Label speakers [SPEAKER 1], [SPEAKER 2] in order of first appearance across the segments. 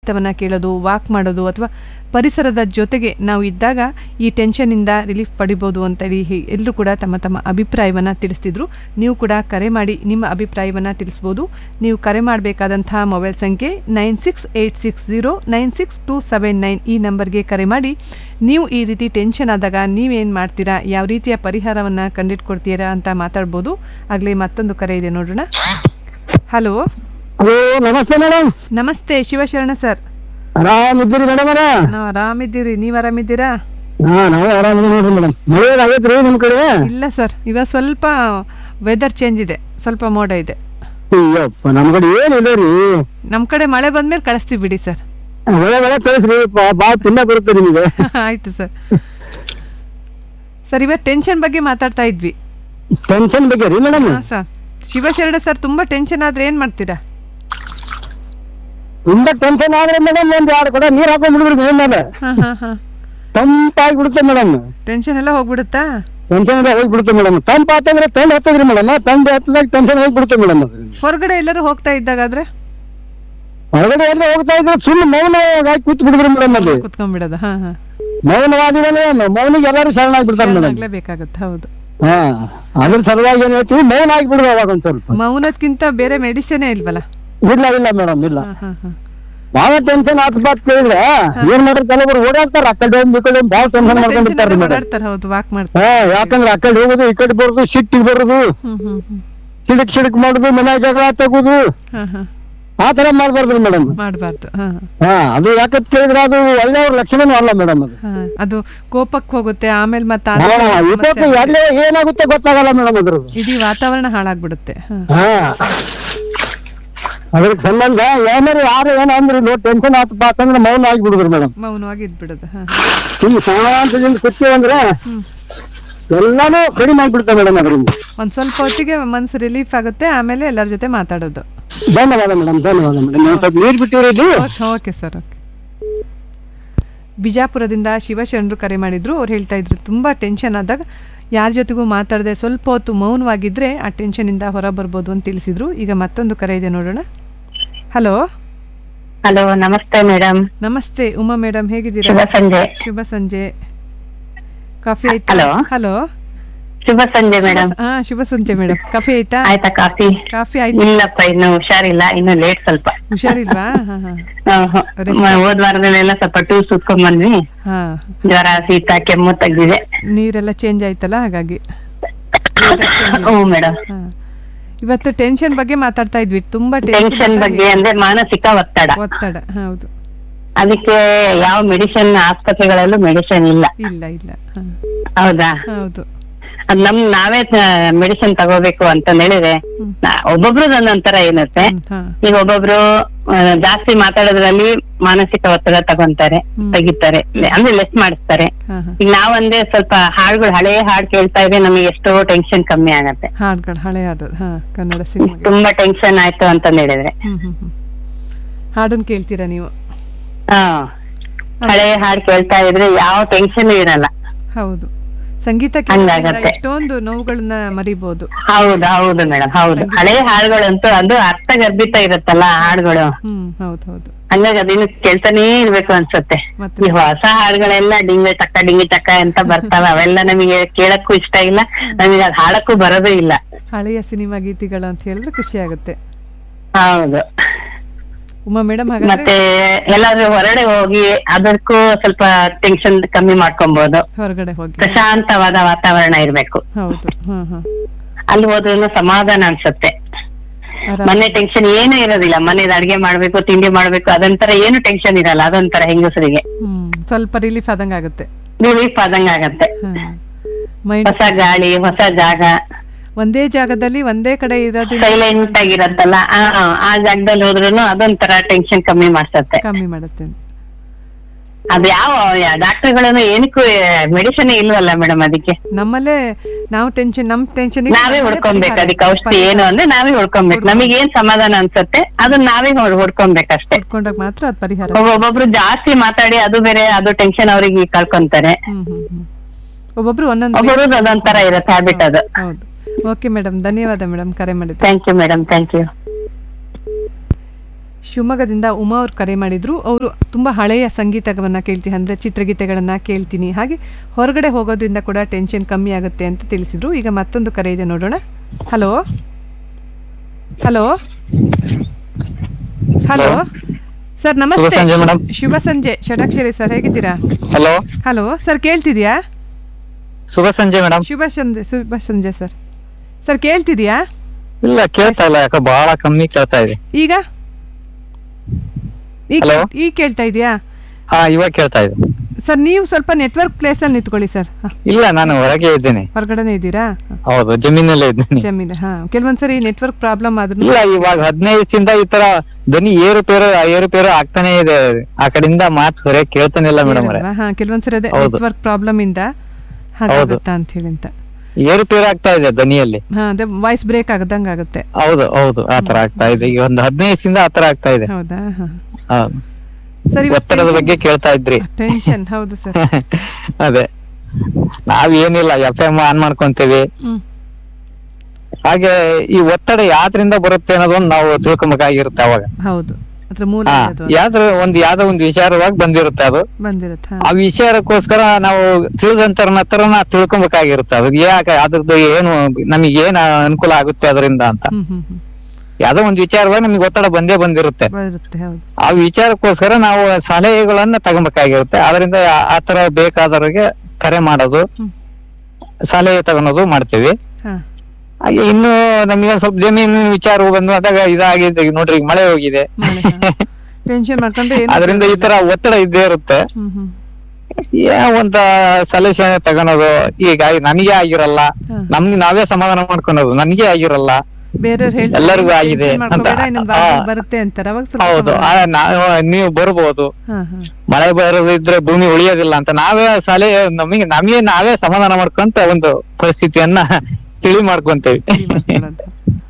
[SPEAKER 1] ಸಂಗೀತವನ್ನು ಕೇಳೋದು ವಾಕ್ ಮಾಡೋದು ಅಥವಾ ಪರಿಸರದ ಜೊತೆಗೆ ನಾವು ಇದ್ದಾಗ ಈ ಟೆನ್ಷನಿಂದ ರಿಲೀಫ್ ಪಡಿಬೋದು ಅಂತೇಳಿ ಹಿ- ಎಲ್ಲರೂ ಕೂಡ ತಮ್ಮ ತಮ್ಮ ಅಭಿಪ್ರಾಯವನ್ನು ತಿಳಿಸ್ತಿದ್ರು ನೀವು ಕೂಡ ಕರೆ ಮಾಡಿ ನಿಮ್ಮ ಅಭಿಪ್ರಾಯವನ್ನು ತಿಳಿಸ್ಬೋದು ನೀವು ಕರೆ ಮಾಡಬೇಕಾದಂಥ ಮೊಬೈಲ್ ಸಂಖ್ಯೆ nine six eight six zero nine six two seven nine ಈ ನಂಬರ್ಗೆ ಕರೆ ಮಾಡಿ ನೀವು ಈ ರೀತಿ ಟೆನ್ಷನ್ ಆದಾಗ ನೀವೇನು ಮಾಡ್ತೀರಾ ಯಾವ ರೀತಿಯ ಪರಿಹಾರವನ್ನು ಕಂಡಿಟ್ಕೊಡ್ತೀರಾ ಅಂತ ಮಾತಾಡ್ಬೋದು ಆಗಲೇ ಮತ್ತೊಂದು ಕರೆ ಇದೆ ನೋಡೋಣ ಹಲೋ
[SPEAKER 2] ಹಲೋ ನಮಸ್ತೆ ಮೇಡಮ್
[SPEAKER 1] ನಮಸ್ತೆ ಶಿವಶರಣ ಸರ್
[SPEAKER 2] ಆರಾಮಿದ್ದೀರಿ ಮೇಡಮ್ ಅವರ
[SPEAKER 1] ನಾವು ಆರಾಮಿದ್ದೀರಿ ನೀವು ಆರಾಮಿದ್ದೀರಾ
[SPEAKER 2] ಹಾ ನಾವು ಆರಾಮಿದ್ದೀವಿ ನೋಡ್ರಿ ಮೇಡಮ್ ಮಳೆ ಆಗೈತ್ರಿ ನಿಮ್ ಕಡೆ
[SPEAKER 1] ಇಲ್ಲ ಸರ್ ಇವಾಗ ಸ್ವಲ್ಪ ವೆದರ್ ಚೇಂಜ್ ಇದೆ ಸ್ವಲ್ಪ ಮೋಡ ಇದೆ
[SPEAKER 2] ಅಯ್ಯಪ್ಪ ನಮ್ ಕಡೆ ಏನಿಲ್ಲ ರೀ
[SPEAKER 1] ನಮ್ಮ ಕಡೆ ಮಳೆ ಬಂದ್ಮೇಲೆ ಕಳಿಸ್ತೀವಿ ಬಿಡಿ ಸರ್
[SPEAKER 2] ಒಳ್ಳೆ ಒಳ್ಳೆ ಕಳಿಸ್ರಿ ಬಾಳ ತಿನ್ನ ಬರುತ್ತೆ ನಿಮಗೆ
[SPEAKER 1] ಆಯ್ತು ಸರ್ ಸರ್ ಇವತ್ತು ಟೆನ್ಷನ್ ಬಗ್ಗೆ ಮಾತಾಡ್ತಾ ಇದ್ವಿ
[SPEAKER 2] ಟೆನ್ಷನ್ ಬಗ್ಗೆ ರೀ ಮೇಡಮ್
[SPEAKER 1] ಹಾಂ ಸರ್ ಶಿವಶರಣ ಸರ್ ತುಂಬ ಟೆನ್ಷನ್ ಆದರೆ ಏನು ಮಾಡ್ತೀರಾ
[SPEAKER 2] ತುಂಬಾ ಟೆನ್ಷನ್ ಆದ್ರೆ ಮೇಡಮ್ ಒಂದ್ ಎರಡು ಕೂಡ ನೀರ್ ಹಾಕೊಂಡ್ ಬಿಡ್ಬಿಡ್ರಿ ಮೈ ಮೇಲೆ
[SPEAKER 1] ಹಾಂ ಹಾಂ ಹಾಂ
[SPEAKER 2] ತಂಪಾಗಿ ಬಿಡುತ್ತೆ ಮೇಡಮ್
[SPEAKER 1] ಟೆನ್ಷನ್ ಎಲ್ಲ ಹೋಗ್ಬಿಡುತ್ತಾ
[SPEAKER 2] ಟೆನ್ಷನ್ ಎಲ್ಲ ಹೋಗ್ಬಿಡುತ್ತೆ ಮೇಡಮ್ ತಂಪ ಆತಂದ್ರೆ ತಂಡ ಹತ್ತದ್ರಿ ಮೇಡಮ್ ತಂಡ ಹತ್ತದಾಗ ಟೆನ್ಷನ್ ಹೋಗ್ಬಿಡುತ್ತೆ ಮೇಡಮ್ ಅದು
[SPEAKER 1] ಹೊರಗಡೆ ಎಲ್ಲರೂ ಹೋಗ್ತಾ ಇದ್ದಾಗಾದ್ರೆ
[SPEAKER 2] ಹೊರಗಡೆ ಎಲ್ಲ ಹೋಗ್ತಾ ಇದ್ರೆ ಸುಮ್ಮನೆ ಮೌನವಾಗಿ ಕೂತ್ ಬಿಡಿದ್ರಿ ಮೇಡಮ್ ಅದು
[SPEAKER 1] ಕುತ್ಕೊಂಡ್ಬಿಡೋದು ಹಾಂ ಹಾಂ
[SPEAKER 2] ಮೌನವಾದಿಗಳೇ ಮೌನಿಗೆ ಎಲ್ಲರೂ ಶರಣಾಗ್ಬಿಡ್ತಾರೆ ಮೇಡಮ್
[SPEAKER 1] ಆಗ್ಲೇಬೇಕಾಗತ್ತೆ ಹೌದು
[SPEAKER 2] ಹಾ ಅದ್ರ ಸಲುವಾಗಿ ಏನ್ ಹೇಳ್ತೀವಿ ಮೌನ ಆಗಿಬಿಡುವ ಅವಾಗ ಒಂದ್ ಸ್ವಲ್ಪ
[SPEAKER 1] ಮೌನದ್ಕಿಂತ ಬೇರೆ ಮೆಡಿಸಿನೇ ಇಲ್ವಲ್ಲ
[SPEAKER 2] ಇಲ್ಲ ಇಲ್ಲ ಮೇಡಮ್ ಇಲ್ಲ
[SPEAKER 1] ಹಾಂ ಹಾಂ ಹಾಂ
[SPEAKER 2] ಬಹಳ ಟೆನ್ಷನ್ ಆತ್ಪಾತ್ ಕೇಳಿದ್ರೆ ಏನ್ ಮಾಡ್ರಿ ಕೆಲವರು ಓಡಾಡ್ತಾರ ಆ ಕಡೆ ಈ ಕಡೆ ಬಹಳ ಟೆನ್ಷನ್ ಮಾಡ್ಕೊಂಡಿರ್ತಾರೆ ಮೇಡಮ್
[SPEAKER 1] ಓಡಾಡ್ತಾರೆ ಹೌದು ವಾಕ್ ಮಾಡ್ತಾರೆ
[SPEAKER 2] ಹಾ ಯಾಕಂದ್ರೆ ಆ ಕಡೆ ಹೋಗುದು ಈ ಕಡೆ ಬರುದು ಸಿಟ್ಟಿಗೆ ಬರುದು
[SPEAKER 1] ಹ್ಮ್ ಹ್ಮ್ ಹ್ಮ್
[SPEAKER 2] ಸಿಡಕ್ ಸಿಡಕ್ ಮಾಡುದು ಮನೆ ಜಗಳ ತೆಗುದು
[SPEAKER 1] ಹಾಂ ಹಾಂ
[SPEAKER 2] ಆ ತರ ಮಾಡ್ಬಾರ್ದ್ರಿ ಮೇಡಮ್
[SPEAKER 1] ಮಾಡಬಾರ್ದು ಹಾಂ
[SPEAKER 2] ಹಾ ಅದು ಯಾಕಂತ ಕೇಳಿದ್ರೆ ಅದು ಒಳ್ಳೆಯವ್ರ ಲಕ್ಷಣನೂ ಅಲ್ಲ ಮೇಡಮ್ ಅದು
[SPEAKER 1] ಹಾಂ ಅದು ಕೋಪಕ್ಕೆ ಹೋಗುತ್ತೆ ಆಮೇಲೆ ಮತ್ತೆ
[SPEAKER 2] ಹಾ ಇಪ್ಪತ್ತು ಎಲ್ಲೇ ಏನಾಗುತ್ತೆ ಗೊತ್ತಾಗಲ್ಲ ಮೇಡಮ್ ಅದ್ರದ್ದು
[SPEAKER 1] ಇಡೀ ವಾತಾವರಣ ಹಾಳಾಗ್ಬಿಡುತ್ತೆ ಹಾಂ
[SPEAKER 2] ಹಾ ಅದ್ರ ಸಂಬಂಧ ಏನಾರು ಯಾರು ಏನಂದ್ರೆ ನೋ ಟೆನ್ಷನ್ ಆತಪ್ಪ ಅಂತಂದ್ರೆ ಮೌನ ಆಗಿಬಿಡುದ್ರಿ ಮೇಡಮ್
[SPEAKER 1] ಮೌನವಾಗಿ ಇದ್ಬಿಡೋದು ಹಾಂ
[SPEAKER 2] ಹಿಂಗ್ ಶಾಂತದಿಂದ ಕೂತೀವಿ ಅಂದ್ರೆ ಎಲ್ಲಾನು ಕಡಿಮೆ ಆಗ್ಬಿಡ್ತಾವೆ ಮೇಡಮ್ ಅದರಿಂದ
[SPEAKER 1] ಒಂದು ಸ್ವಲ್ಪ ಹೊತ್ತಿಗೆ ಮನಸ್ಸು ರಿಲೀಫ್ ಆಗುತ್ತೆ ಆಮೇಲೆ ಎಲ್ಲರ ಜೊತೆ ಮಾತಾಡೋದು
[SPEAKER 2] ಧನ್ಯವಾದ ಮೇಡಮ್ ಧನ್ಯವಾದ ಮೇಡಮ್ ನಾವು ಸ್ವಲ್ಪ ನೀರು ಬಿಟ್ಟಿವ್ರಿ ಇಲ್ಲಿ
[SPEAKER 1] ಓಕೆ ಓಕೆ ಸರ್ ಓಕೆ ಬಿಜಾಪುರದಿಂದ ಶಿವಶರಣರು ಕರೆ ಮಾಡಿದ್ರು ಅವ್ರು ಹೇಳ್ತಾ ಇದ್ರು ತುಂಬ ಟೆನ್ಷನ್ ಆದಾಗ ಯಾರ ಜೊತೆಗೂ ಮಾತಾಡದೆ ಸ್ವಲ್ಪ ಹೊತ್ತು ಮೌನವಾಗಿದ್ದರೆ ಆ ಟೆನ್ಷನಿಂದ ಹೊರ ಬರ್ಬೋದು ಅಂತ ತಿಳಿಸಿದ್ರು ಈಗ ಮತ್ತೊಂದು ಕರೆ ಇದೆ ನೋಡೋಣ ಹಲೋ
[SPEAKER 3] ಹಲೋ ನಮಸ್ತೆ ಮೇಡಮ್
[SPEAKER 1] ನಮಸ್ತೆ ಉಮಾ ಮೇಡಮ್ ಹೇಗಿದ್ದೀರಾ
[SPEAKER 3] ಶುಭ ಸಂಜೆ
[SPEAKER 1] ಶುಭ ಸಂಜೆ ಕಾಫಿ ಆಯ್ತಾ
[SPEAKER 3] Hello.
[SPEAKER 1] ಹಲೋ
[SPEAKER 3] ಶುಭ ಸಂಜೆ ಮೇಡಮ್
[SPEAKER 1] ಹಾ ಶುಭ ಸಂಜೆ ಮೇಡಮ್ ಕಾಫಿ ಆಯ್ತಾ
[SPEAKER 3] ಆಯ್ತಾ ಕಾಫಿ
[SPEAKER 1] ಕಾಫಿ ಆಯ್ತು
[SPEAKER 3] ಇಲ್ಲಪ್ಪ ಇನ್ನು ಹುಷಾರಿಲ್ಲ ಇನ್ನು ಲೇಟ್ ಸ್ವಲ್ಪ
[SPEAKER 1] ಹುಷಾರಿಲ್ವಾ ಹಾ ಹಾ
[SPEAKER 3] ಆ, ಹ. ಮ- ಹೋದ್ ವಾರದಲ್ಲೆಲ್ಲ ಸ್ವಲ್ಪ ಟೂರ್ ಸುತ್ಕೊಂಡ್ ಬಂದ್ವಿ
[SPEAKER 1] ಹಾ
[SPEAKER 3] ಜ್ವರ ಶೀತ ಕೆಮ್ಮು ತೆಗ್ದಿದೆ
[SPEAKER 1] ನೀರೆಲ್ಲ ಚೇಂಜ್ ಆಯ್ತಲ್ಲ ಹಾಗಾಗಿ
[SPEAKER 3] ಹ್ಞೂ ಮೇಡಮ್
[SPEAKER 1] ಹಾ. ಇವತ್ತು ಟೆನ್ಷನ್ ಬಗ್ಗೆ ಮಾತಾಡ್ತಾ ಇದ್ವಿ ತುಂಬಾ
[SPEAKER 3] ಟೆನ್ಷನ್
[SPEAKER 1] ಟೆನ್ಷನ್
[SPEAKER 3] ಬಗ್ಗೆ ಅಂದ್ರೆ ಮಾನಸಿಕ ಒತ್ತಡ
[SPEAKER 1] ಒತ್ತಡ ಹೌದು
[SPEAKER 3] ಅದಕ್ಕೆ ಯಾವ ಮೆಡಿಸಿನ್ ಆಸ್ಪತ್ರೆಗಳಲ್ಲೂ ಮೆಡಿಸಿನ್ ಇಲ್ಲ
[SPEAKER 1] ಇಲ್ಲ ಇಲ್ಲ ಹಾ.
[SPEAKER 3] ಹೌದಾ
[SPEAKER 1] ಹೌದು
[SPEAKER 3] ಅದ್ ನಮ್ ನಾವೇ ಮೆಡಿಸಿನ್ ತಗೋಬೇಕು ಅಂತ ಹೇಳಿದ್ರೆ ನಾ- ಒಬ್ಬೊಬ್ರದ್ದು ಒಂದೊಂಥರ ಇರುತ್ತೆ
[SPEAKER 1] ಹ್ಮ್, ಹಾ
[SPEAKER 3] ಈಗ ಒಬ್ಬೊಬ್ರು ಆ, ಜಾಸ್ತಿ ಮಾತಾಡೋದ್ರಲ್ಲಿ ಮಾನಸಿಕ ಒತ್ತಡ ತಗೊಂತಾರೆ ತೆಗಿತಾರೆ ಅಂದ್ರೆ ಲೆಸ್ ಮಾಡಿಸ್ತಾರೆ
[SPEAKER 1] ಹಾ ಹಾ
[SPEAKER 3] ಈಗ ನಾವಂದ್ರೆ ಸ್ವಲ್ಪ ಹಾಡುಗಳು ಹಳೆ ಹಾಡ್ ಕೇಳ್ತಾ ಇದ್ರೆ ನಮಗೆ ಎಷ್ಟೋ ಟೆನ್ಷನ್ ಕಮ್ಮಿ ಆಗತ್ತೆ
[SPEAKER 1] ಹಾಡ್ಗಳು ಹಳೆ ಹಾಡು ಹಾ ಕನ್ನಡ ಸಿನಿಮಾ
[SPEAKER 3] ತುಂಬಾ ಟೆನ್ಷನ್ ಆಯ್ತು ಅಂತ ಹೇಳಿದ್ರೆ
[SPEAKER 1] ಹ್ಮ್ ಹ್ಮ್ ಹ್ಮ್ ಹಾಡನ್ ಕೇಳ್ತೀರಾ ನೀವು
[SPEAKER 3] ಹಾ ಹಳೆ ಹಾಡ್ ಕೇಳ್ತಾ ಇದ್ರೆ ಯಾವ ಟೆನ್ಷನ್ ಇರಲ್ಲ
[SPEAKER 1] ಹೌದು ಸಂಗೀತ ಕೇಳೋದ್ರಿಂದ
[SPEAKER 3] ಹಂಗಾಗತ್ತೆ.
[SPEAKER 1] ಎಷ್ಟೊಂದು ನೋವುಗಳನ್ನ ಮರಿಬಹುದು
[SPEAKER 3] ಹೌದು ಹೌದು ಮೇಡಮ್ ಹೌದು ಹಳೆ ಹಾಡುಗಳಂತೂ ಅದು ಅರ್ಥಗರ್ಭಿತ ಇರುತ್ತಲ್ಲ ಆ ಹಾಡುಗಳು
[SPEAKER 1] ಹ್ಮ್ ಹೌದು ಹೌದು
[SPEAKER 3] ಹಂಗಾಗಿ ಅದಿನ್ನು ಕೇಳ್ತಾನೇ ಇರ್ಬೇಕು ಅನ್ಸುತ್ತೆ
[SPEAKER 1] ಮತ್ತೆ
[SPEAKER 3] ಈ ಹೊಸ ಹಾಡುಗಳೆಲ್ಲ ಡಿಂಗೆ ಚಕ್ಕ ಡಿಂಗೆ ಚಕ್ಕ ಅಂತ ಬರ್ತಾವೆ ಅವೆಲ್ಲ ನಮಗೆ ಕೇಳಕ್ಕೂ ಇಷ್ಟ ಇಲ್ಲ ನಮಗೆ ಅದ್ ಹಾಡಕ್ಕೂ ಬರೋದೇ ಇಲ್ಲ
[SPEAKER 1] ಹಳೆಯ ಸಿನಿಮಾ ಗೀತೆಗಳು ಅಂತ ಹೇಳಿದ್ರೆ ಖುಷಿ ಆಗುತ್ತೆ
[SPEAKER 3] ಹೌದು
[SPEAKER 1] ಉಮಾ ಮೇಡಮ್ ಹಾಗಾದ್ರೆ
[SPEAKER 3] ಮತ್ತೆ ಎಲ್ಲಾದ್ರೂ ಹೊರಗಡೆ ಹೋಗಿ ಅದಕ್ಕೂ ಸ್ವಲ್ಪ ಟೆನ್ಷನ್ ಕಮ್ಮಿ ಮಾಡ್ಕೊಬಹುದು
[SPEAKER 1] ಹೊರಗಡೆ ಹೋಗಿ
[SPEAKER 3] ಪ್ರಶಾಂತವಾದ ವಾತಾವರಣ ಇರ್ಬೇಕು
[SPEAKER 1] ಹೌದು ಹ್ಮ್ ಹ್ಮ್
[SPEAKER 3] ಅಲ್ಲಿ ಹೋದ್ರೂ ಸಮಾಧಾನ ಅನ್ಸುತ್ತೆ
[SPEAKER 1] ಆರಾಮ್
[SPEAKER 3] ಮನೆ ಟೆನ್ಷನ್ ಏನೂ ಇರೋದಿಲ್ಲ ಮನೇದ್ ಅಡ್ಗೆ ಮಾಡ್ಬೇಕು ತಿಂಡಿ ಮಾಡ್ಬೇಕು ಅದೊಂಥರ ಏನು ಟೆನ್ಷನ್ ಇರಲ್ಲ ಅದೊಂಥರ ಹೆಂಗಸರಿಗೆ
[SPEAKER 1] ಹ್ಮ್ ಸ್ವಲ್ಪ ರಿಲೀಫ್ ಆದಂಗ ಆಗುತ್ತೆ
[SPEAKER 3] ರಿಲೀಫ್ ಆದಂಗ ಆಗತ್ತೆ
[SPEAKER 1] ಮೈಂಡ್
[SPEAKER 3] ಹೊಸ ಗಾಳಿ ಹೊಸ ಜಾಗ
[SPEAKER 1] ಒಂದೇ ಜಾಗದಲ್ಲಿ ಒಂದೇ ಕಡೆ ಇರೋದ್ರಿಂದ
[SPEAKER 3] ಸೈಲೆಂಟ್ ಆಗಿರತ್ತಲ್ಲ ಆ ಆ ಜಾಗದಲ್ಲಿ ಹೋದ್ರುನು ಅದೊಂಥರ ಟೆನ್ಷನ್ ಕಮ್ಮಿ ಮಾಡ್ಸತ್ತೆ
[SPEAKER 1] ಕಮ್ಮಿ ಮಾಡುತ್ತೆ
[SPEAKER 3] ಅದ್ ಯಾವ ಡಾಕ್ಟರ್ಗಳನ್ನು ಏನಕ್ಕೂ ಮೆಡಿಸಿನ್ ಇಲ್ವಲ್ಲ ಮೇಡಮ್ ಅದಕ್ಕೆ
[SPEAKER 1] ನಮ್ಮಲ್ಲೇ ನಾವು ಟೆನ್ಷನ್ ನಮ್ ಟೆನ್ಷನ್
[SPEAKER 3] ನಾವೇ ಹೊಡ್ಕೊಬೇಕು ಅದಕ್ಕೆ ಔಷಧಿ ಏನು ಅಂದ್ರೆ ನಾವೇ ಹೊಡ್ಕೊಬೇಕು ನಮಗೆ ಏನ್ ಸಮಾಧಾನ ಅನ್ಸುತ್ತೆ ಅದನ್ನ ನಾವೇ ಹೊಡ್- ಹೊಡ್ಕೊಬೇಕಷ್ಟೇ
[SPEAKER 1] ಹೊಡ್ಕೊಂಡಾಗ ಮಾತ್ರ ಅದ್ ಪರಿಹಾರ
[SPEAKER 3] ಒಬ್ಬೊಬ್ರು ಜಾಸ್ತಿ ಮಾತಾಡಿ ಅದು ಬೇರೆ ಅದು ಟೆನ್ಷನ್ ಅವ್ರಿಗೆ ಕಳ್ಕೊಂತಾರೆ
[SPEAKER 1] ಹ್ಮ್ ಹ್ಮ್ ಹ್ಮ್ ಒಬ್ಬೊಬ್ರು ಒಂದೊಂದು
[SPEAKER 3] ಒಬ್ಬೊಬ್ರು ಅದೊಂಥರ ಇರುತ್ತೆ ಹ್ಯಾಬಿಟ್ ಅದು
[SPEAKER 1] ಹೌದು ಓಕೆ ಮೇಡಮ್ ಧನ್ಯವಾದ ಮೇಡಮ್ ಕರೆ ಮಾಡಿದ್ದು
[SPEAKER 3] thank you madam thank you
[SPEAKER 1] ಶಿವಮೊಗ್ಗದಿಂದ ಉಮಾ ಅವ್ರು ಕರೆ ಮಾಡಿದ್ರು ಅವರು ತುಂಬ ಹಳೆಯ ಸಂಗೀತವನ್ನು ಕೇಳ್ತೀನಿ ಅಂದರೆ ಚಿತ್ರಗೀತೆಗಳನ್ನು ಕೇಳ್ತೀನಿ ಹಾಗೆ ಹೊರಗಡೆ ಹೋಗೋದ್ರಿಂದ ಕೂಡ ಟೆನ್ಷನ್ ಕಮ್ಮಿ ಆಗುತ್ತೆ ಅಂತ ತಿಳಿಸಿದ್ರು ಈಗ ಮತ್ತೊಂದು ಕರೆ ಇದೆ ನೋಡೋಣ ಹಲೋ ಹಲೋ ಹಲೋ ಸರ್ ನಮಸ್ತೆ
[SPEAKER 2] ಸಂಜೆ madam.
[SPEAKER 1] ಶುಭ ಸಂಜೆ ಷಡಾಕ್ಷರಿ ಸರ್ ಹೇಗಿದ್ದೀರಾ
[SPEAKER 2] ಹಲೋ
[SPEAKER 1] ಹಲೋ ಸರ್ ಕೇಳ್ತಿದ್ಯಾ
[SPEAKER 2] ಶುಭ ಸಂಜೆ ಮೇಡಮ್
[SPEAKER 1] ಶುಭ ಸಂಜೆ ಶುಭ ಸಂಜೆ ಸರ್ ಸರ್ ಕೇಳ್ತಿದ್ಯಾ
[SPEAKER 2] ಇಲ್ಲ ಕೇಳ್ತಾ ಇಲ್ಲ ಯಾಕೆ ಬಹಳ ಕಮ್ಮಿ ಕೇಳ್ತಾ ಇದೆ
[SPEAKER 1] ಈಗ ಈಗ
[SPEAKER 2] Hello?
[SPEAKER 1] ಈಗ ಕೇಳ್ತಾ ಇದೆಯಾ
[SPEAKER 2] ಹಾ ಇವಾಗ ಕೇಳ್ತಾ ಇದೆ
[SPEAKER 1] ಸರ್ ನೀವು ಸ್ವಲ್ಪ ನೆಟ್ವರ್ಕ್ ಪ್ಲೇಸಲ್ಲಿ ನಿಂತ್ಕೊಳ್ಳಿ ಸರ್ ಹ,
[SPEAKER 2] ಇಲ್ಲ ನಾನು ಹೊರಗೆ ಇದ್ದೇನೆ
[SPEAKER 1] ಹೊರಗಡೆನೇ ಇದ್ದೀರಾ ಹ,
[SPEAKER 2] ಹೌದು ಜಮೀನಲ್ಲೇ ಇದ್ದೇನೆ
[SPEAKER 1] ಜಮೀನು ಹಾ ಕೆಲವೊಂದ್ಸರಿ ನೆಟ್ವರ್ಕ್ ಪ್ರಾಬ್ಲಮ್ ಆದ್ರೂ
[SPEAKER 2] ಇಲ್ಲ ಇವಾಗ ಹದಿನೈದು ದಿವಸದಿಂದ ಈ ತರ ಧ್ವನಿ ಏರುಪೇರು ಏರುಪೇರು ಆಗ್ತಾನೆ ಇದೆ ಆ ಕಡೆಯಿಂದ ಮಾತು ಸರಿಯಾಗಿ ಕೇಳ್ತಾನೆ ಇಲ್ಲ ಮೇಡಮ್ ಅವರೇ
[SPEAKER 1] ಹಾ ಕೆಲವೊಂದ್ಸರಿ ಅದೇ
[SPEAKER 2] ಹೌದು.
[SPEAKER 1] ನೆಟ್ವರ್ಕ್ ಪ್ರಾಬ್ಲಮ್ ಇಂದ ಹಾಗಾಗುತ್ತಾ ಅಂತ ಹೇಳಿ ಅಂತ
[SPEAKER 2] ಏರುಪೇರು ಆಗ್ತಾ ಇದೆ ಧ್ವನಿಯಲ್ಲಿ
[SPEAKER 1] ಹಾ ಅದೇ ವಾಯ್ಸ್ ಬ್ರೇಕ್ ಆಗದಂಗ ಆಗುತ್ತೆ
[SPEAKER 2] ಹೌದು ಹೌದು ಆ ತರ ಆಗ್ತಾ ಇದೆ ಈಗ ಒಂದು ಹದಿನೈದು ದಿವಸದಿಂದ ಆ ತರ ಆಗ್ತಾ ಇದೆ
[SPEAKER 1] ಹೌದಾ ಹಾ
[SPEAKER 2] ಹೌದು.
[SPEAKER 1] ಸರ್
[SPEAKER 2] ಒತ್ತಡದ ಬಗ್ಗೆ ಕೇಳ್ತಾ ಇದ್ರಿ
[SPEAKER 1] ಟೆನ್ಷನ್ ಹೌದು ಸರ್
[SPEAKER 2] ಅದೇ ನಾವ್ ಏನಿಲ್ಲ ಎಫ್ ಎಂ ಆನ್ ಮಾಡ್ಕೊಂತೀವಿ
[SPEAKER 1] ಹ್ಮ್
[SPEAKER 2] ಹಾಗೆ ಈ ಒತ್ತಡ ಯಾವ್ದ್ರಿಂದ ಬರುತ್ತೆ ಅನ್ನೋದೊಂದು ನಾವು ತಿಳ್ಕೊಬೇಕಾಗಿರುತ್ತೆ ಅವಾಗ
[SPEAKER 1] ಹೌದು ಅದ್ರ ಮೂಲ
[SPEAKER 2] ಹಾ
[SPEAKER 1] ಅದು
[SPEAKER 2] ಯಾವ್ದ್ರ ಒಂದ್ ಯಾವ್ದೋ ಒಂದು ವಿಚಾರವಾಗಿ ಬಂದಿರುತ್ತೆ ಅದು
[SPEAKER 1] ಬಂದಿರುತ್ತೆ
[SPEAKER 2] ಆ ವಿಚಾರಕ್ಕೋಸ್ಕರ ನಾವು ತಿಳಿದಂತರ ಹತ್ರ ನಾವು ತಿಳ್ಕೊಬೇಕಾಗಿರುತ್ತೆ ಅದು ಯಾಕೆ ಅದ್ರದ್ದು ಏನು ನಮಗೆ ಏನ್ ಅನುಕೂಲ ಆಗುತ್ತೆ ಅದರಿಂದ ಅಂತ
[SPEAKER 1] ಹ್ಮ್ ಹ್ಮ್ ಹ್ಮ್
[SPEAKER 2] ಯಾವ್ದೋ ಒಂದು ವಿಚಾರವಾಗಿ ನಮಗೆ ಒತ್ತಡ ಬಂದೇ ಬಂದಿರುತ್ತೆ
[SPEAKER 1] ಬರುತ್ತೆ ಹೌದು
[SPEAKER 2] ಆ ವಿಚಾರಕ್ಕೋಸ್ಕರ ನಾವು ಸಲಹೆಗಳನ್ನ ತಗೊಬೇಕಾಗಿರುತ್ತೆ ಅದರಿಂದ ಆ- ಆ ತರ ಬೇಕಾದವ್ರಿಗೆ ಕರೆ ಮಾಡೋದು
[SPEAKER 1] ಹ್ಮ್.
[SPEAKER 2] ಸಲಹೆ ತಗೊಳೋದು ಮಾಡ್ತೀವಿ
[SPEAKER 1] ಹಾ
[SPEAKER 2] ಹಾಗೆ ಇನ್ನು ನಮಗೆ ಸ್ವಲ್ಪ ಜಮೀನು ವಿಚಾರ ಬಂದಾಗ ಇದಾಗಿದೆ ಈಗ ನೋಡ್ರಿ ಈಗ ಮಳೆ ಹೋಗಿದೆ
[SPEAKER 1] ಟೆನ್ಷನ್ ಮಾಡ್ಕೊಂಡ್ರೆ ಏನು
[SPEAKER 2] ಅದರಿಂದ ಈ ತರ ಒತ್ತಡ ಇದ್ದೇ ಇರುತ್ತೆ
[SPEAKER 1] ಹ್ಮ್ ಹ್ಮ್
[SPEAKER 2] ಏನೋ ಒಂದ ಸಲಹೆ ತಗೊಳೋದು ಈಗ ನಮಗೆ ಆಗಿರಲ್ಲ
[SPEAKER 1] ಹಾ.
[SPEAKER 2] ನಮ್ಗೆ ನಾವೇ ಸಮಾಧಾನ ಮಾಡ್ಕೊಳೋದು ನನ್ಗೆ ಆಗಿರಲ್ಲ
[SPEAKER 1] ಬೇರೆಯವ್ರು ಹೇಳ್ತಾರೆ
[SPEAKER 2] ಎಲ್ಲರಿಗೂ ಆಗಿದೆ
[SPEAKER 1] tension ಮಾಡ್ಕೋಬೇಡ,
[SPEAKER 2] ಅಂತ.
[SPEAKER 1] ಇನ್ನೊಂದ್ ವಾರದಲ್ಲಿ
[SPEAKER 2] ಹಾ.
[SPEAKER 1] ಬರುತ್ತೆ ಅಂತಾರೆ ಅವಾಗ ಸ್ವಲ್ಪ
[SPEAKER 2] ಹೌದು ಆ, ನಾವು ನೀವು ಬರ್ಬೋದು
[SPEAKER 1] ಹಾ ಹಾ
[SPEAKER 2] ಮಳೆ ಬರೋದಿದ್ರೆ ಭೂಮಿ ಉಳಿಯೋದಿಲ್ಲ ಅಂತ ನಾವೇ ಸಲಹೆ ನಮಗೆ ನಮಗೆ ನಾವೇ ಸಮಾಧಾನ ಮಾಡ್ಕೊಂತ ಒಂದು ಪರಿಸ್ಥಿತಿಯನ್ನ ತಿಳಿ ಮಾಡ್ಕೊಂತೇವಿ
[SPEAKER 1] ಸರಿ ಮಾಡ್ಕೊಳ್ಳೋದು.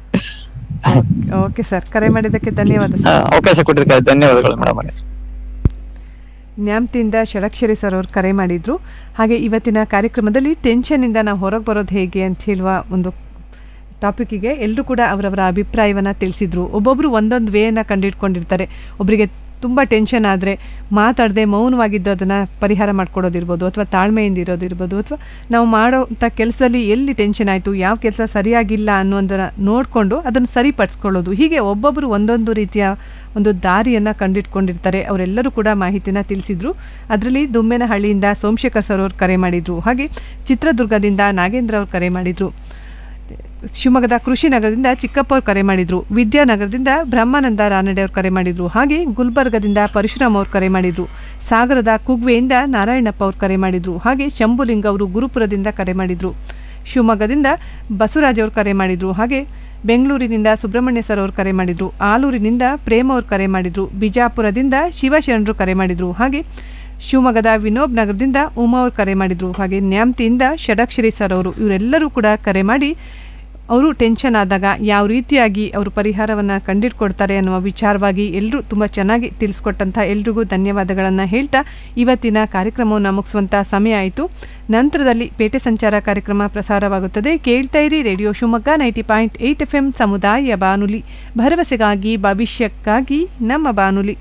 [SPEAKER 1] ಓಕೆ ಸರ್ ಕರೆ ಮಾಡಿದ್ದಕ್ಕೆ ಧನ್ಯವಾದ
[SPEAKER 2] ಆ,
[SPEAKER 1] ಸರ್
[SPEAKER 2] ಅವಕಾಶ ಕೊಟ್ಟಿದ್ದಕ್ಕೆ ಧನ್ಯವಾದಗಳು ಮೇಡಮ್
[SPEAKER 1] ನ್ಯಾಮ್ತಿಯಿಂದ ಷಡಕ್ಷರಿ ಸರ್ ಅವ್ರು ಕರೆ ಮಾಡಿದ್ರು ಹಾಗೆ ಇವತ್ತಿನ ಕಾರ್ಯಕ್ರಮದಲ್ಲಿ ಟೆನ್ಷನ್ನಿಂದ ನಾವು ಹೊರಗೆ ಬರೋದು ಹೇಗೆ ಅಂತ ಹೇಳುವ ಒಂದು ಟಾಪಿಕ್ಕಿಗೆ ಎಲ್ಲರೂ ಕೂಡ ಅವರವರ ಅಭಿಪ್ರಾಯವನ್ನು ತಿಳಿಸಿದ್ರು ಒಬ್ಬೊಬ್ಬರು ಒಂದೊಂದು ವೇನ ಕಂಡಿಡ್ಕೊಂಡಿರ್ತಾರೆ ಒಬ್ಬರಿಗೆ ತುಂಬ ಟೆನ್ಷನ್ ಆದರೆ ಮಾತಾಡದೆ ಮೌನವಾಗಿದ್ದು ಅದನ್ನು ಪರಿಹಾರ ಮಾಡ್ಕೊಡೋದಿರ್ಬೋದು ಅಥವಾ ತಾಳ್ಮೆಯಿಂದ ಇರೋದಿರ್ಬೋದು ಅಥವಾ ನಾವು ಮಾಡೋಂಥ ಕೆಲಸದಲ್ಲಿ ಎಲ್ಲಿ ಟೆನ್ಷನ್ ಆಯಿತು ಯಾವ ಕೆಲಸ ಸರಿಯಾಗಿಲ್ಲ ಅನ್ನೋದನ್ನು ನೋಡಿಕೊಂಡು ಅದನ್ನು ಸರಿಪಡಿಸ್ಕೊಳ್ಳೋದು ಹೀಗೆ ಒಬ್ಬೊಬ್ಬರು ಒಂದೊಂದು ರೀತಿಯ ಒಂದು ದಾರಿಯನ್ನು ಕಂಡಿಟ್ಕೊಂಡಿರ್ತಾರೆ ಅವರೆಲ್ಲರೂ ಕೂಡ ಮಾಹಿತಿನ ತಿಳಿಸಿದ್ರು ಅದರಲ್ಲಿ ದುಮ್ಮೇನಹಳ್ಳಿಯಿಂದ ಸೋಮಶೇಖರ್ ಸರ್ ಅವ್ರು ಕರೆ ಮಾಡಿದರು ಹಾಗೆ ಚಿತ್ರದುರ್ಗದಿಂದ ನಾಗೇಂದ್ರ ಅವ್ರು ಕರೆ ಮಾಡಿದರು ಶಿವಮೊಗ್ಗದ ಕೃಷಿ ನಗರದಿಂದ ಚಿಕ್ಕಪ್ಪ ಅವ್ರು ಕರೆ ಮಾಡಿದ್ರು ವಿದ್ಯಾನಗರದಿಂದ ಬ್ರಹ್ಮಾನಂದ ರಾನಡೆ ಅವ್ರು ಕರೆ ಮಾಡಿದ್ರು ಹಾಗೆ ಗುಲ್ಬರ್ಗದಿಂದ ಪರಶುರಾಮ್ ಅವ್ರು ಕರೆ ಮಾಡಿದ್ರು ಸಾಗರದ ಕುಗ್ವೆಯಿಂದ ನಾರಾಯಣಪ್ಪ ಅವ್ರು ಕರೆ ಮಾಡಿದ್ರು ಹಾಗೆ ಶಂಭುಲಿಂಗ ಅವರು ಗುರುಪುರದಿಂದ ಕರೆ ಮಾಡಿದ್ರು ಶಿವಮೊಗ್ಗದಿಂದ ಬಸವರಾಜ್ ಅವ್ರು ಕರೆ ಮಾಡಿದ್ರು ಹಾಗೆ ಬೆಂಗಳೂರಿನಿಂದ ಸುಬ್ರಹ್ಮಣ್ಯ ಸರ್ ಅವ್ರು ಕರೆ ಮಾಡಿದ್ರು ಆಲೂರಿನಿಂದ ಪ್ರೇಮ ಅವ್ರು ಕರೆ ಮಾಡಿದ್ರು ಬಿಜಾಪುರದಿಂದ ಶಿವಶರಣರು ಕರೆ ಮಾಡಿದ್ರು ಹಾಗೆ ಶಿವಮೊಗ್ಗದ ವಿನೋಬ್ ನಗರದಿಂದ ಉಮಾ ಅವ್ರು ಕರೆ ಮಾಡಿದ್ರು ಹಾಗೆ ನ್ಯಾಮ್ತಿಯಿಂದ ಷಡಕ್ಷರಿ ಸರ್ ಅವರು ಇವರೆಲ್ಲರೂ ಕೂಡ ಕರೆ ಮಾಡಿ ಅವರು ಟೆನ್ಷನ್ ಆದಾಗ ಯಾವ ರೀತಿಯಾಗಿ ಅವರು ಪರಿಹಾರವನ್ನು ಕಂಡಿಡ್ಕೊಡ್ತಾರೆ ಅನ್ನುವ ವಿಚಾರವಾಗಿ ಎಲ್ಲರೂ ತುಂಬ ಚೆನ್ನಾಗಿ ತಿಳಿಸ್ಕೊಟ್ಟಂಥ ಎಲ್ರಿಗೂ ಧನ್ಯವಾದಗಳನ್ನು ಹೇಳ್ತಾ ಇವತ್ತಿನ ಕಾರ್ಯಕ್ರಮವನ್ನು ಮುಗಿಸುವಂಥ ಸಮಯ ಆಯಿತು ನಂತರದಲ್ಲಿ ಪೇಟೆ ಸಂಚಾರ ಕಾರ್ಯಕ್ರಮ ಪ್ರಸಾರವಾಗುತ್ತದೆ ಕೇಳ್ತಾ ಇರಿ radio Shivamogga ninety point eight F M ಸಮುದಾಯ ಬಾನುಲಿ ಭರವಸೆಗಾಗಿ ಭವಿಷ್ಯಕ್ಕಾಗಿ ನಮ್ಮ ಬಾನುಲಿ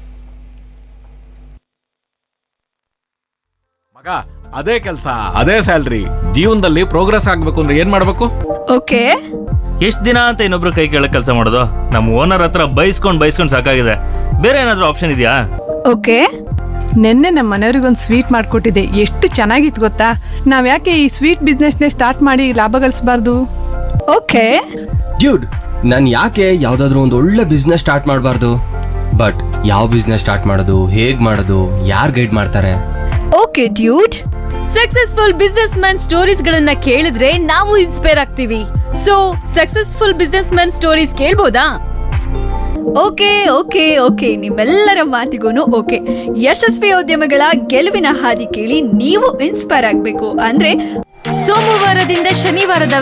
[SPEAKER 4] ಮಗ ಅದೇ ಕೆಲಸ ಅದೇ ಸ್ಯಾಲ್ರಿ ಜೀವನದಲ್ಲಿ ಪ್ರೋಗ್ರೆಸ್ ಆಗ್ಬೇಕು ಅಂದ್ರೆ ಏನ್ ಮಾಡ್ಬೇಕು
[SPEAKER 5] ಓಕೆ
[SPEAKER 6] ಎಷ್ಟ್ ದಿನ ಅಂತ ಇನ್ನೊಬ್ರು ಕೈ ಕೆಳಗ್ ಕೆಲಸ ಮಾಡೋದು ನಮ್ಮ ಓನರ್ ಹತ್ರ ಬೈಸ್ಕೊಂಡ್ ಬೈಸ್ಕೊಂಡ್ ಸಾಕಾಗಿದೆ ಬೇರೆ ಏನಾದ್ರೂ ಆಪ್ಷನ್ ಇದೆಯಾ
[SPEAKER 5] ಓಕೆ
[SPEAKER 1] ನಿನ್ನೆ ನಮ್ಮ ಮನೆಯವ್ರಿಗೊಂದು ಸ್ವೀಟ್ ಮಾಡಿಕೊಟ್ಟಿದ್ದೆ ಎಷ್ಟು ಚೆನ್ನಾಗಿತ್ತು ಗೊತ್ತಾ ನಾವು ಯಾಕೆ ಈ ಸ್ವೀಟ್ ಬಿಸ್ನೆಸ್ನೇ ಸ್ಟಾರ್ಟ್ ಮಾಡಿ ಲಾಭ ಗಳಿಸಬಾರ್ದು
[SPEAKER 5] ಓಕೆ
[SPEAKER 7] ಡ್ಯೂಡ್ ನಾನು ಯಾಕೆ ಯಾವ್ದಾದ್ರು ಒಂದು ಒಳ್ಳೆ ಬಿಸ್ನೆಸ್ ಸ್ಟಾರ್ಟ್ ಮಾಡಬಾರ್ದು ಬಟ್ ಯಾವ ಬಿಸ್ನೆಸ್ ಸ್ಟಾರ್ಟ್ ಮಾಡೋದು ಹೇಗ್ ಮಾಡೋದು ಯಾರು ಗೈಡ್ ಮಾಡ್ತಾರೆ
[SPEAKER 5] okay dude
[SPEAKER 8] successful businessman stories ಗಳನ್ನ ಕೇಳಿದ್ರೆ ನಾವು ಇನ್ಸ್ಪೈರ್ ಆಗ್ತೀವಿ so successful businessman stories ಕೇಳ್ಬೋದಾ
[SPEAKER 5] ಓಕೆ ಓಕೆ ಓಕೆ ನಿಮ್ಮೆಲ್ಲರ ಮಾತಿಗೂ ಓಕೆ ಯಶಸ್ವಿ ಉದ್ಯಮಗಳ ಗೆಲುವಿನ ಹಾದಿ ಕೇಳಿ ನೀವು ಇನ್ಸ್ಪೈರ್ ಆಗಬೇಕು ಅಂದ್ರೆ
[SPEAKER 8] ಸೋಮವಾರದಿಂದ ಶನಿವಾರದ